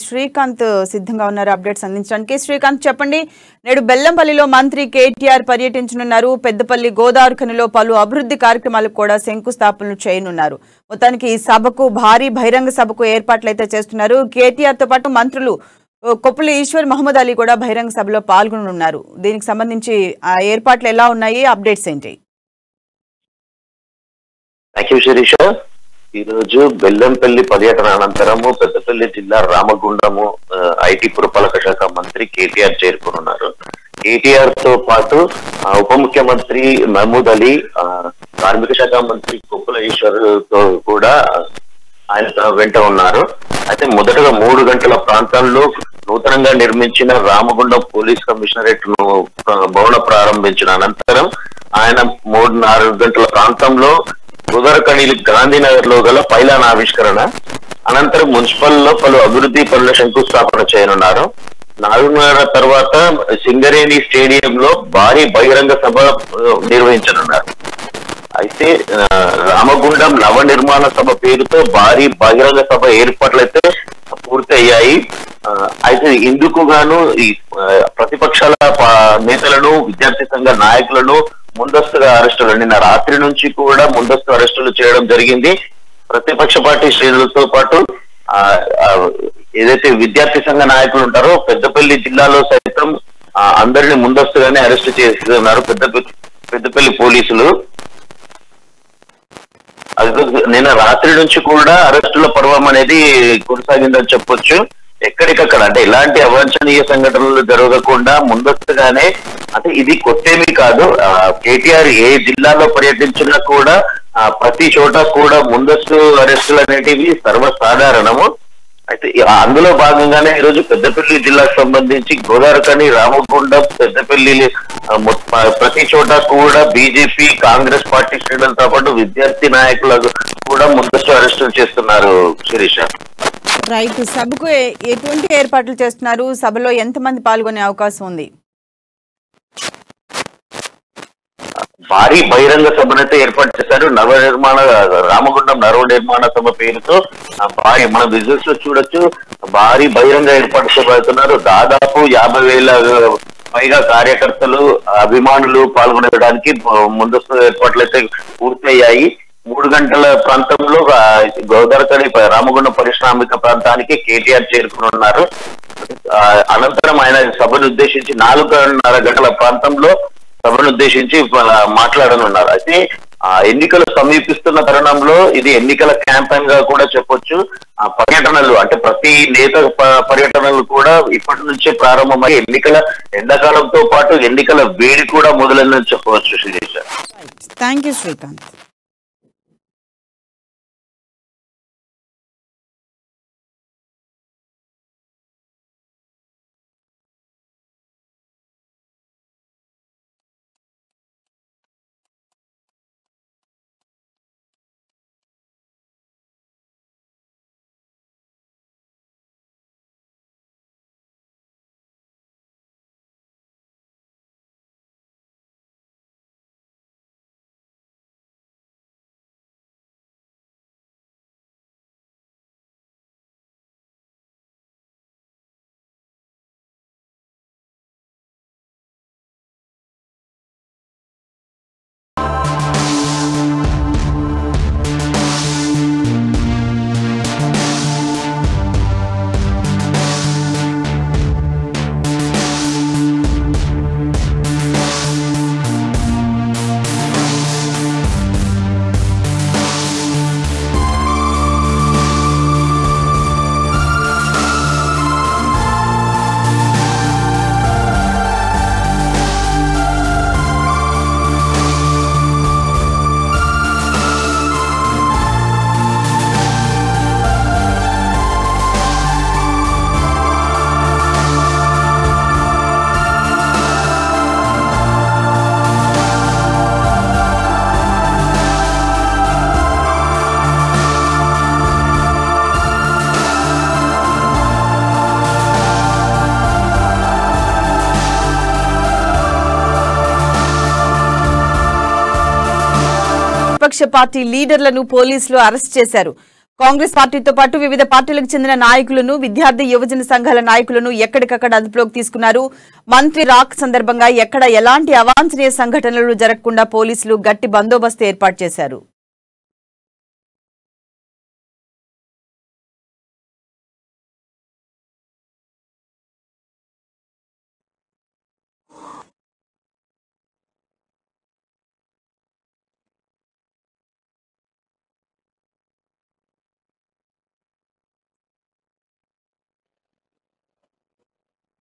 శ్రీకాంత్ సిద్ధంగా ఉన్నారు అప్డేట్స్ అందించడానికి శ్రీకాంత్ చెప్పండి నేడు బెల్లంపల్లిలో మంత్రి కేటీఆర్ పర్యటించనున్నారు పెద్దపల్లి గోదావరి ఖనిలో పలు అభివృద్ధి కార్యక్రమాలకు కూడా శంకుస్థాపనలు చేయనున్నారు మొత్తానికి ఈ సభకు భారీ బహిరంగ సభకు ఏర్పాట్లు అయితే చేస్తున్నారు కేటీఆర్ తో పాటు మంత్రులు ఓ, కొప్పుల ఈశ్వర్ మహమ్మద్ అలీ కూడా బహిరంగ సభలో పాల్గొనున్నారు దీనికి సంబంధించి ఆ ఏర్పాట్లు ఎలా ఉన్నాయి అప్డేట్స్ ఏంటి థ్యాంక్ యూ శిరీష ఈ రోజు బెల్లంపల్లి పర్యటన అనంతరము పెద్దపల్లి జిల్లా రామగుండము ఆ, ఐటీ పురపాలక శాఖ మంత్రి కేటీఆర్ చేరుకున్నారు కేటీఆర్ తో పాటు ఆ, ఉప ముఖ్యమంత్రి మహమూద్ అలీ ఆ, కార్మిక శాఖ మంత్రి కొప్పుల ఈశ్వర్ తో కూడా ఆయన వెంట ఉన్నారు అయితే మొదటగా మూడు గంటల ప్రాంతంలో నూతనంగా నిర్మించిన రామగుండం పోలీస్ కమిషనరేట్ ను ఆ, భవన ప్రారంభించిన అనంతరం ఆయన మూడు నాలుగు గంటల ప్రాంతంలో గోదావరికణి గాంధీనగర్ లో గల పైలాన్ ఆవిష్కరణ అనంతరం మున్సిపల్ లో పలు అభివృద్ధి పనుల శంకుస్థాపన చేయనున్నారు నాలుగున్నర తర్వాత సింగరేణి స్టేడియం లో భారీ బహిరంగ సభ ఆ, నిర్వహించనున్నారు అయితే ఆ, రామగుండం నవ నిర్మాణ సభ పేరుతో భారీ బహిరంగ సభ ఏర్పాట్లయితే పూర్తి అయ్యాయి ఆ, అయితే ఇందుకు గాను ఈ ఆ, ప్రతిపక్షాల పా- నేతలను విద్యార్థి సంఘ నాయకులను ముందస్తుగా అరెస్టులు నిన్న రాత్రి నుంచి కూడా ముందస్తు అరెస్టులు చేయడం జరిగింది ప్రతిపక్ష పార్టీ శ్రేణులతో పాటు ఆ, ఆ, ఏదైతే విద్యార్థి సంఘ నాయకులు ఉంటారో పెద్దపల్లి జిల్లాలో సైతం ఆ, అందరిని ముందస్తుగానే అరెస్ట్ చేస్తున్నారు పెద్ద పెద్దపల్లి పోలీసులు అది నిన్న రాత్రి నుంచి కూడా అరెస్టుల పర్వం అనేది కొనసాగిందని చెప్పొచ్చు ఎక్కడికక్కడ అంటే ఎలాంటి అవాంఛనీయ సంఘటనలు జరగకుండా ముందస్తుగానే అంటే ఇది కొత్తేమీ కాదు ఆ, కేటీఆర్ ఏ జిల్లాలో పర్యటించినా కూడా ఆ, ప్రతి చోట కూడా ముందస్తు అరెస్టులు అనేటివి సర్వసాధారణము అయితే ఈ- అందులో భాగంగానే ఈరోజు పెద్దపల్లి జిల్లాకు సంబంధించి గోదావరికని రామగుండం పెద్దపల్లి ఆ, మొ- ప్రతి చోట కూడా బీజేపీ కాంగ్రెస్ పార్టీ శ్రేణులతో పాటు విద్యార్థి నాయకులకు కూడా ముందస్తు అరెస్టులు చేస్తున్నారు శిరీష రైట్ సభకు ఏ- ఎటువంటి ఏర్పాట్లు చేస్తున్నారు సభలో ఎంతమంది పాల్గొనే అవకాశం ఉంది భారీ బహిరంగ సభనైతే ఏర్పాటు చేశారు నవ నిర్మాణ రామగుండం నవ నిర్మాణ సభ పేరుతో ఆ భారీ మన విజువల్స్ లో చూడొచ్చు భారీ బహిరంగ ఏర్పాటు చేయబడుతున్నారు దాదాపు యాభై వేల పైగా కార్యకర్తలు అభిమానులు పాల్గొనడానికి ముందస్తు ఏర్పాట్లు అయితే పూర్తయ్యాయి మూడు గంటల ప్రాంతంలో ఆ, గోదావరికని రామగుండం పారిశ్రామిక ప్రాంతానికి కేటీఆర్ చేరుకున్నారు ఆ, అనంతరం ఆయన సభను ఉద్దేశించి నాలుగున్నర గంటల ప్రాంతంలో సభను ఉద్దేశించి ఆ, మాట్లాడనున్నారు అయితే ఆ ఎన్నికలు సమీపిస్తున్న తరుణంలో ఇది ఎన్నికల క్యాంపెయిన్ గా కూడా చెప్పొచ్చు ఆ పర్యటనలు అంటే ప్రతి నేత ప- పర్యటనలు కూడా ఇప్పటి నుంచే ప్రారంభమై ఎన్నికల ఎండాకాలంతో పాటు ఎన్నికల వేడి కూడా మొదలైందని చెప్పవచ్చు శిరీష థ్యాంక్ యూ శ్రీకాంత్ విపక్ష పార్టీ లీడర్లను పోలీసులు అరెస్ట్ చేశారు కాంగ్రెస్ పార్టీతో పాటు వివిధ పార్టీలకు చెందిన నాయకులను విద్యార్థి యువజన సంఘాల నాయకులను ఎక్కడికక్కడ అదుపులోకి తీసుకున్నారు మంత్రి రాక్ సందర్భంగా ఎక్కడ ఎలాంటి అవాంఛనీయ సంఘటనలు జరగకుండా పోలీసులు గట్టి బందోబస్తు ఏర్పాటు చేశారు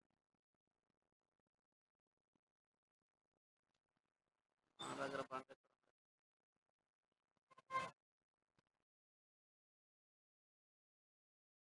దగ్గర పంట